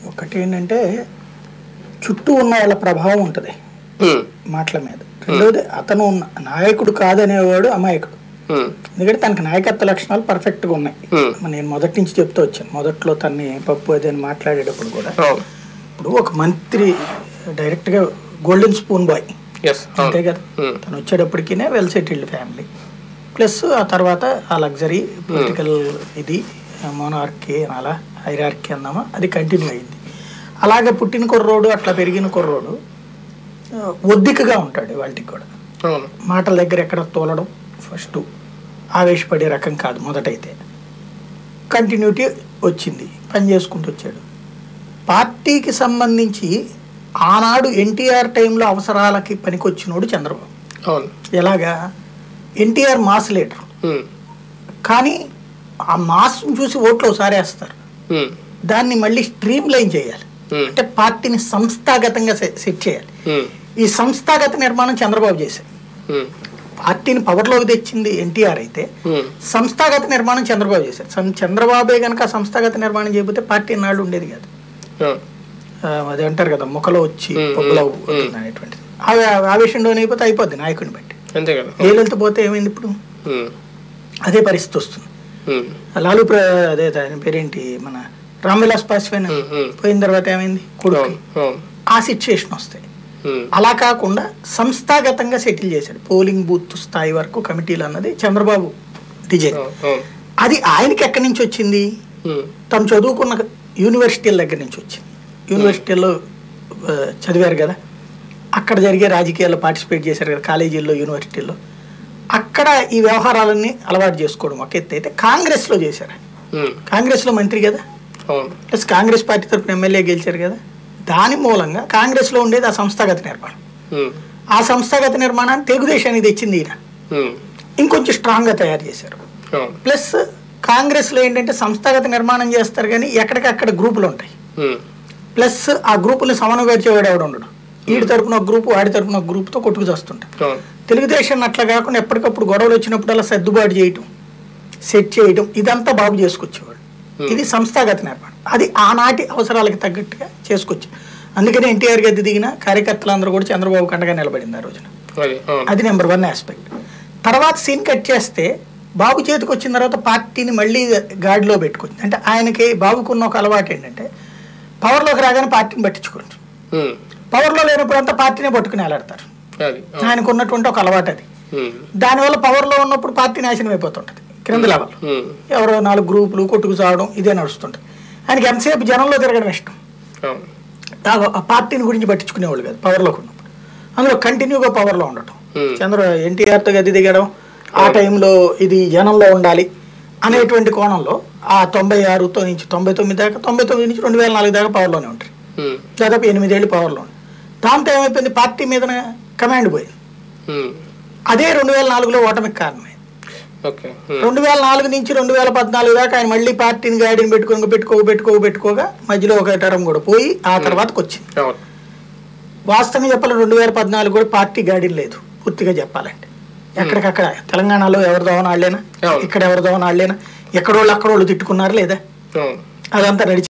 ఒకటి ఏంటంటే చుట్టూ ఉన్న వాళ్ళ ప్రభావం ఉంటుంది ఉమ్, మాటల మీద రెండోది అతను ఉన్న- నాయకుడు కాదనేవాడు అమాయకుడు ఉమ్, ఎందుకంటే తనకి నాయకత్వ లక్షణాలు పర్ఫెక్ట్గా ఉన్నాయి ఉమ్, మరి నేను మొదటి నుంచి చెప్తూ వచ్చాను మొదట్లో తన్ని పప్పు అది అని మాట్లాడేటప్పుడు కూడా అవును ఇప్పుడు ఒక మంత్రి డైరెక్ట్గా గోల్డెన్ స్పూన్ బాయ్ ఎస్ అంతే అవును కదా ఉమ్, తను వచ్చేటప్పటికినే వెల్ సెటిల్డ్ ఫ్యామిలీ ప్లస్ ఆ తర్వాత ఆ లగ్జరీ పొలిటికల్ ఇది మోనార్కీ అలా హైరార్కీ అందామా అది కంటిన్యూ అయింది అలాగే పుట్టిన కుర్రోడు అట్లా పెరిగిన కుర్రోడు ఆ, ఒద్దికగా ఉంటాడు వాళ్ళకి కూడా అవును మాటల దగ్గర ఎక్కడ తోలడం ఫస్ట్ ఆవేశపడే రకం కాదు మొదటైతే కంటిన్యూటీ వచ్చింది పని చేసుకుంటూ వచ్చాడు పార్టీకి సంబంధించి ఆనాడు ఎన్టీఆర్ టైంలో అవసరాలకి పనికొచ్చినోడు చంద్రబాబు అవును ఎలాగా ఎన్టీఆర్ మాస్ లీడర్ ఉమ్, కానీ ఆ మాస్ని చూసి ఓట్లు ఒకసారి వేస్తారు ఉమ్, దాన్ని మళ్ళీ స్ట్రీమ్ లైన్ చేయాలి ఉమ్, అంటే పార్టీని సంస్థాగతంగా సె- సెట్ చేయాలి ఉమ్, ఈ సంస్థాగత నిర్మాణం చంద్రబాబు చేశారు ఉమ్, పార్టీని పవర్లోకి తెచ్చింది ఎన్టీఆర్ అయితే ఉమ్, సంస్థాగత నిర్మాణం చంద్రబాబు చేశారు సం- చంద్రబాబే కనుక సంస్థాగత నిర్మాణం చేయకపోతే పార్టీ నాళ్ళు ఉండేది కాదు అవును ఆ, అది అంటారు కదా ముఖలో వచ్చి మ్మ్, పొగ్గులో మ్మ్, ఉంటుంది అనేటువంటిది ఆ ఆవేశంలోనే అయిపోతే అయిపోద్ది నాయకుడిని బట్టి అంతే కదా జయలలిత పోతే ఏమైంది ఇప్పుడు ఉమ్, అదే పరిస్థితి వస్తుంది ఉమ్, లాలు ప్ర అదే ఆయన పేరేంటి మన రామ్ విలాస్ పాస్వాన్ ఉమ్, ఉమ్, పోయిన తర్వాత ఏమైంది కొడుకు అవును అవును ఆ సిచ్యుయేషన్ వస్తాయి ఉమ్, అలా కాకుండా సంస్థాగతంగా సెటిల్ చేశాడు పోలింగ్ బూత్ స్థాయి వరకు కమిటీలు అన్నది చంద్రబాబు డిజైన్ అవును అవును అది ఆయనకి ఎక్కడి నుంచి వచ్చింది ఉమ్, తను చదువుకున్న యూనివర్సిటీల దగ్గర నుంచి వచ్చింది యూనివర్సిటీల్లో ఆ, చదివారు కదా అక్కడ జరిగే రాజకీయాల్లో పార్టిసిపేట్ చేశారు కదా కాలేజీల్లో యూనివర్సిటీల్లో అక్కడ ఈ వ్యవహారాలన్నీ అలవాటు చేసుకోవడం ఒక ఎత్తు అయితే కాంగ్రెస్లో చేశారు ఉమ్, కాంగ్రెస్లో మంత్రి కదా అవును ప్లస్ కాంగ్రెస్ పార్టీ తరఫున ఎమ్మెల్యే గెలిచారు కదా దాని మూలంగా కాంగ్రెస్లో ఉండేది ఆ సంస్థాగత నిర్మాణం ఉమ్, ఆ సంస్థాగత నిర్మాణాన్ని తెలుగుదేశానికి తెచ్చింది ఈయన ఉమ్, ఇంకొంచెం స్ట్రాంగ్గా తయారు చేశారు అవును ప్లస్ కాంగ్రెస్లో ఏంటంటే సంస్థాగత నిర్మాణం చేస్తారు కానీ ఎక్కడికక్కడ గ్రూపులు ఉంటాయి ఉమ్, ప్లస్ ఆ గ్రూపుని సమన్వయపరిచేవాడు ఎవడు ఉండడు వీడి తరపున ఒక గ్రూపు వాడి తరపున ఒక గ్రూప్తో కొట్టుకు చేస్తుంటారు అవును తెలుగుదేశం అట్లా కాకుండా ఎప్పటికప్పుడు గొడవలు వచ్చినప్పుడు అలా సర్దుబాటు చేయటం సెట్ చేయటం ఇదంతా బాబు చేసుకొచ్చేవాడు ఇది సంస్థాగత నిర్మాణం అది ఆనాటి అవసరాలకు తగ్గట్టుగా చేసుకొచ్చారు అందుకనే ఎన్టీఆర్ గది దిగిన కార్యకర్తలందరూ కూడా చంద్రబాబు కండగా నిలబడింది ఆ రోజున అది అవును అది నెంబర్ వన్ ఆస్పెక్ట్ తర్వాత సీన్ కట్ చేస్తే బాబు చేతికి వచ్చిన తర్వాత పార్టీని మళ్ళీ గాడిలో పెట్టుకుంది అంటే ఆయనకి బాబుకున్న ఒక అలవాటు ఏంటంటే పవర్లోకి రాగానే పార్టీని పట్టించుకోండి ఉమ్, పవర్లో లేనప్పుడు అంతా పార్టీనే పట్టుకుని వేలాడతారు అది అవును ఆయనకు ఉన్నటువంటి ఒక అలవాటు అది ఉమ్, దానివల్ల పవర్లో ఉన్నప్పుడు పార్టీ నాశనం అయిపోతుంటుంది క్రింద లెవెల్ ఉమ్, ఎవరో నాలుగు గ్రూపులు కొట్టుకు సావడం ఇదే నడుస్తుంటుంది ఆయనకి ఎంతసేపు జనంలో తిరగడం ఇష్టం అవును ఆ- ఆ పార్టీని గురించి పట్టించుకునేవాళ్ళు కాదు పవర్లోకి ఉన్నప్పుడు అందులో కంటిన్యూగా పవర్లో ఉండటం Hmm. చంద్ర ఎన్టీఆర్తో గది దిగడం ఆ టైంలో ఇది జనంలో ఉండాలి అనేటువంటి కోణంలో ఆ తొంభై ఆరుతో నుంచి తొంభై తొమ్మిది దాకా తొంభై తొమ్మిది నుంచి రెండు వేల నాలుగు దాకా పవర్లోనే ఉంటారు ఉమ్, దాదాపు ఎనిమిదేళ్ళు పవర్లో ఉంది దాంతో ఏమైపోయింది పార్టీ మీద కమాండ్ పోయింది ఉమ్, అదే రెండు వేల నాలుగులో ఓటమికి కారణమైంది ఓకే ఉమ్, రెండు వేల నాలుగు నుంచి రెండు వేల పద్నాలుగు దాకా ఆయన మళ్ళీ పార్టీని గాడిని పెట్టుకొని పెట్టుకో పెట్టుకో పెట్టుకోగా మధ్యలో ఒక టరం కూడా పోయి ఆ తర్వాతకి వచ్చింది అవును వాస్తవంగా చెప్పాలి రెండు వేల పద్నాలుగు కూడా పార్టీ గాడి లేదు పూర్తిగా చెప్పాలంటే ఎక్కడికక్కడ తెలంగాణలో ఎవరి దోవన ఆడలేనా అవును. ఇక్కడ ఎవరి దోవన ఆడలేనా ఎక్కడోళ్ళు అక్కడోళ్ళు తిట్టుకున్నారు లేదా అవును అదంతా నడిచి